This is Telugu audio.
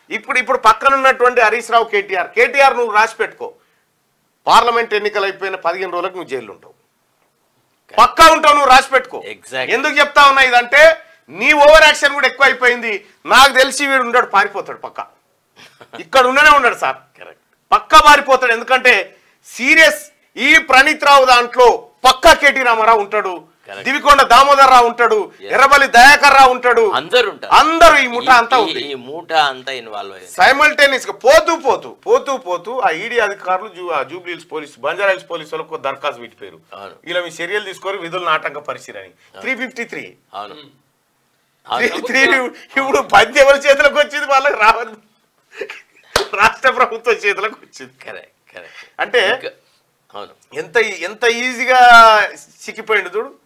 ఇప్పుడు ఇప్పుడు పక్కన ఉన్నటువంటి హరీష్ రావు కేటీఆర్ కేటీఆర్ నువ్వు రాసి పెట్టుకో పార్లమెంట్ ఎన్నికలు అయిపోయిన పదిహేను రోజులకు నువ్వు జైలు ఉంటావు పక్కా ఉంటావు నువ్వు రాసి పెట్టుకో Exactly. ఎందుకు చెప్తా ఉన్నా ఇదంటే నీ ఓవర్ యాక్షన్ కూడా ఎక్కువ అయిపోయింది నాకు తెలిసి వీడు ఉండడు పారిపోతాడు పక్క ఇక్కడ ఉండనే ఉండడు సార్ కరెక్ట్ పక్కా పారిపోతాడు ఎందుకంటే సీరియస్ ఈ ప్రణీత్ రావు దాంట్లో పక్కా కేటీ రామారావు ఉంటాడు Correct. దివికొండ దామోదర్ రావు ఉంటాడు Yes. ఎర్రబల్లి దయాకర్ రావు ఉంటాడు అందరు ఉంటారు అందరూ ఈ ముఠా అంతా ఈ- ఉంది ఈ మూట అంతా ఇన్వాల్వ్ అయ్యింది సైమల్టేనియస్ గా పోతూ పోతూ పోతూ పోతూ ఆ ఈడీ అధికారులు జూ ఆ జూబ్లీహిల్స్ పోలీసు బంజారాహిల్స్ పోలీసు వాళ్ళకు దరఖాస్తు పెట్టిపోయారు అవును. ఇలా మీ చర్యలు తీసుకొని విధులను ఆటంక పరిశీలని త్రీ ఫిఫ్టీ త్రీ అవును త్రీ అవును. త్రీ ఇప్పుడు బంద్ ఎవరి చేతులకు వచ్చింది వాళ్ళకి రావద్దు రాష్ట్ర ప్రభుత్వం చేతులకు వచ్చింది కరెక్ట్ కరెక్ట్ అంటే ఇంకా- అవును ఎంత ఎంత ఈజీగా సిక్కిపోయిండు చూడు